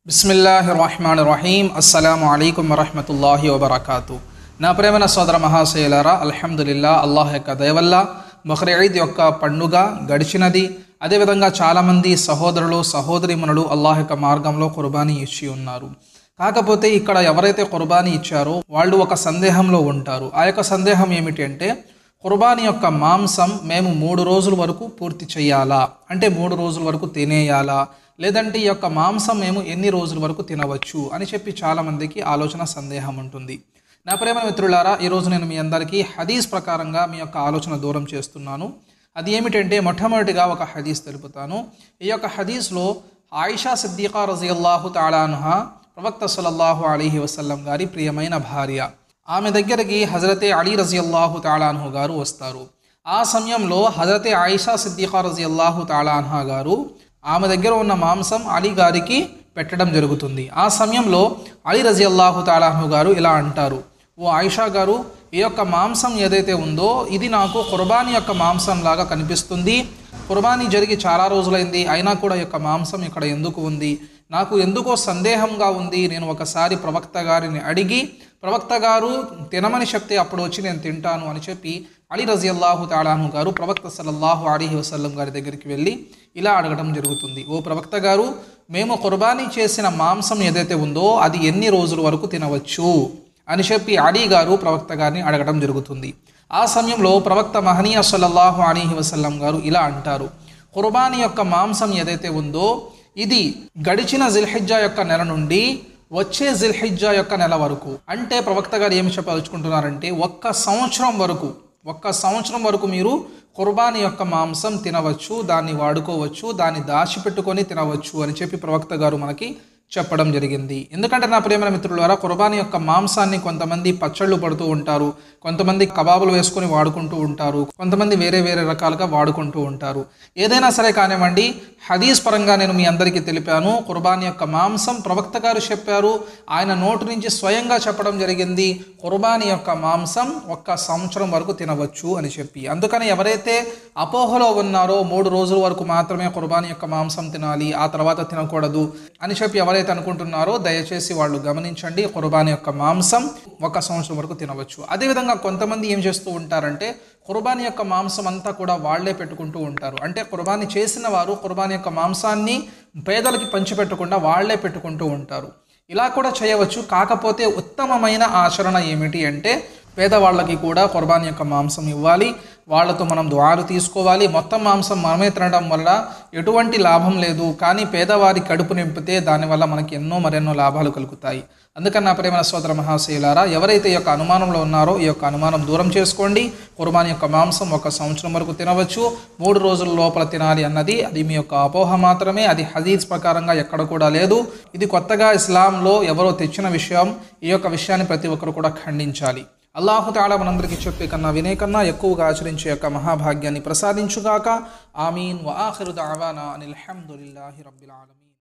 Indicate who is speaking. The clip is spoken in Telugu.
Speaker 1: బిస్మిల్లాహి రహమాన్ రహీం అస్సలాము అలైకుం వరహమతుల్లాహి వబర్కాతు నా ప్రేమన సోదర మహాశయులారా అల్హమ్దులిల్లా అల్లాహ్ యొక్క దయవల్ల బక్రీ ఈద్ యొక్క పండుగ గడిచినది అదేవిధంగా చాలామంది సహోదరులు సహోదరిమణులు అల్లాహ్ యొక్క మార్గంలో కుర్బానీ ఇచ్చి ఉన్నారు కాకపోతే ఇక్కడ ఎవరైతే కుర్బానీ ఇచ్చారో వాళ్ళు ఒక సందేహంలో ఉంటారు ఆ యొక్క సందేహం ఏమిటి అంటే కుర్బానీ యొక్క మాంసం మేము మూడు రోజుల వరకు పూర్తి చేయాలా అంటే మూడు రోజుల వరకు తినేయాలా లేదంటే ఈ యొక్క మాంసం మేము ఎన్ని రోజుల వరకు తినవచ్చు అని చెప్పి చాలామందికి ఆలోచన సందేహం ఉంటుంది నా ప్రేమ మిత్రులారా ఈరోజు నేను మీ అందరికీ హదీస్ ప్రకారంగా మీ యొక్క ఆలోచన దూరం చేస్తున్నాను అది ఏమిటంటే మొట్టమొదటిగా ఒక హదీస్ తెలుపుతాను ఈ యొక్క హదీస్లో ఆయిషా సిద్దికా రజియల్లాహు తాళానుహ ప్రవక్త సల్లల్లాహు అలీహి వసల్లం గారి ప్రియమైన భార్య ఆమె దగ్గరికి హజరతే అలీ రజియల్లాహు తాళాన్హు గారు వస్తారు ఆ సమయంలో హజరతే ఆయిషా సిద్దిఖా రజియల్లాహు తాళాన్హా గారు ఆమె దగ్గర ఉన్న మాంసం అలీ గారికి పెట్టడం జరుగుతుంది ఆ సమయంలో అలీ రజియల్లాహు తాళాన్హు గారు ఇలా అంటారు ఓ ఆయిషా గారు ఈ యొక్క మాంసం ఏదైతే ఉందో ఇది నాకు కుర్బానీ యొక్క మాంసం లాగా కనిపిస్తుంది కుర్బానీ జరిగి చాలా రోజులైంది అయినా కూడా ఈ యొక్క మాంసం ఇక్కడ ఎందుకు ఉంది నాకు ఎందుకో సందేహంగా ఉంది నేను ఒకసారి ప్రవక్త గారిని అడిగి ప్రవక్త గారు తినమని చెప్తే అప్పుడు వచ్చి నేను తింటాను అని చెప్పి అలీ రజియల్లాహు తాళాను గారు ప్రవక్త సల్లల్లాహు అలీహి వసల్లం గారి దగ్గరికి వెళ్ళి ఇలా అడగడం జరుగుతుంది ఓ ప్రవక్త గారు మేము కుర్బానీ చేసిన మాంసం ఏదైతే ఉందో అది ఎన్ని రోజుల వరకు తినవచ్చు అని చెప్పి అలీ గారు ప్రవక్త గారిని అడగడం జరుగుతుంది ఆ సమయంలో ప్రవక్త మహనీయ సల్లల్లాహు అలీహి వసల్లం గారు ఇలా అంటారు కుర్బానీ యొక్క మాంసం ఏదైతే ఉందో ఇది గడిచిన జిల్హిజ్జా యొక్క నెల నుండి వచ్చే జిల్హిజ్జా యొక్క నెల వరకు అంటే ప్రవక్త గారు ఏమి చెప్పదలుచుకుంటున్నారంటే ఒక్క సంవత్సరం వరకు ఒక్క సంవత్సరం వరకు మీరు కుర్బానీ యొక్క మాంసం తినవచ్చు దాన్ని వాడుకోవచ్చు దాన్ని దాచిపెట్టుకొని తినవచ్చు అని చెప్పి ప్రవక్త గారు మనకి చెప్పడం జరిగింది ఎందుకంటే నా ప్రేమ మిత్రులారా కుర్బానీ యొక్క మాంసాన్ని కొంతమంది పచ్చళ్ళు పడుతూ ఉంటారు కొంతమంది కబాబులు వేసుకొని వాడుకుంటూ ఉంటారు కొంతమంది వేరే వేరే రకాలుగా వాడుకుంటూ ఉంటారు ఏదైనా సరే కానివ్వండి హదీస్ పరంగా నేను మీ అందరికీ తెలిపాను కుర్బానీ యొక్క మాంసం ప్రవక్త గారు చెప్పారు ఆయన నోటి నుంచి స్వయంగా చెప్పడం జరిగింది కుర్బానీ యొక్క మాంసం ఒక్క సంవత్సరం వరకు తినవచ్చు అని చెప్పి అందుకని ఎవరైతే అపోహలో ఉన్నారో మూడు రోజుల వరకు మాత్రమే కుర్బానీ యొక్క మాంసం తినాలి ఆ తర్వాత తినకూడదు అని చెప్పి ఎవరైతే అనుకుంటున్నారో దయచేసి వాళ్ళు గమనించండి కుర్బానీ యొక్క మాంసం ఒక సంవత్సరం వరకు తినవచ్చు అదేవిధంగా కొంతమంది ఏం చేస్తూ ఉంటారంటే కుర్బానీ యొక్క మాంసం అంతా కూడా వాళ్లే పెట్టుకుంటూ ఉంటారు అంటే కుర్బానీ చేసిన వారు కుర్బానీ యొక్క మాంసాన్ని పేదలకి పంచిపెట్టకుండా వాళ్లే పెట్టుకుంటూ ఉంటారు ఇలా కూడా చేయవచ్చు కాకపోతే ఉత్తమమైన ఆచరణ ఏమిటి అంటే పేదవాళ్ళకి కూడా కుర్బానీ యొక్క మాంసం ఇవ్వాలి వాళ్ళతో మనం ద్వారు తీసుకోవాలి మొత్తం మాంసం మనమే తినడం వల్ల ఎటువంటి లాభం లేదు కానీ పేదవారి కడుపు నింపితే దానివల్ల మనకి ఎన్నో మరెన్నో లాభాలు కలుగుతాయి అందుకని నా ప్రేమ సోదర మహాశయులారా ఎవరైతే ఈ యొక్క అనుమానంలో ఉన్నారో ఈ యొక్క అనుమానం దూరం చేసుకోండి కుర్బానీ యొక్క మాంసం ఒక సంవత్సరం వరకు తినవచ్చు మూడు రోజుల లోపల తినాలి అన్నది అది మీ యొక్క అపోహ మాత్రమే అది హదీస్ ప్రకారంగా ఎక్కడ కూడా లేదు ఇది కొత్తగా ఇస్లాంలో ఎవరో తెచ్చిన విషయం ఈ యొక్క విషయాన్ని ప్రతి ఒక్కరు కూడా ఖండించాలి అల్లాహు తాళ మనందరికీ చెప్పే కన్నా వినే కన్నా ఎక్కువగా ఆచరించే యొక్క మహాభాగ్యాన్ని ప్రసాదించుగాక ఆమీన్ వ ఆఖిరు దావానా అనిల్ హమ్దులిల్లాహి రబ్బిల్ ఆలమీన్